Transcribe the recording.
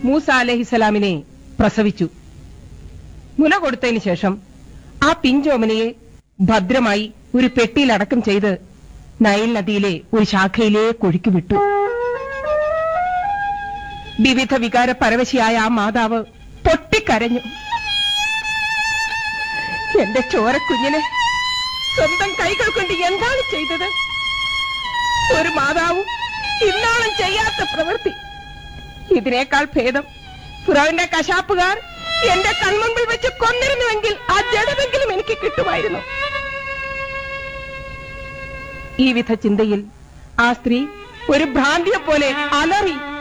മൂസ അലഹിസലാമിനെ പ്രസവിച്ചു മുല കൊടുത്തതിന് ശേഷം ആ പിഞ്ചോമനയെ ഭദ്രമായി ഒരു പെട്ടിയിൽ അടക്കം ചെയ്ത് നൈൽ നദിയിലെ ഒരു ശാഖയിലേക്ക് ഒഴുക്കി വിട്ടു വിവിധ വികാര പരവശിയായ ആ മാതാവ് പൊട്ടിക്കരഞ്ഞു എന്റെ ചോരക്കുഞ്ഞിനെ സ്വന്തം കൈകൾ കൊണ്ട് എന്താണ് ചെയ്തത് ഒരു മാതാവും ഇന്നാളും ചെയ്യാത്ത പ്രവൃത്തി ഇതിനേക്കാൾ ഭേദം ഫിറോവിന്റെ കശാപ്പുകാർ എന്റെ കൺമുമ്പിൽ വെച്ച് കൊന്നിരുന്നുവെങ്കിൽ ആ ജഡമെങ്കിലും എനിക്ക് കിട്ടുമായിരുന്നു ഈ വിധ ചിന്തയിൽ ആ സ്ത്രീ ഒരു ഭ്രാന്തിയെ പോലെ അലറി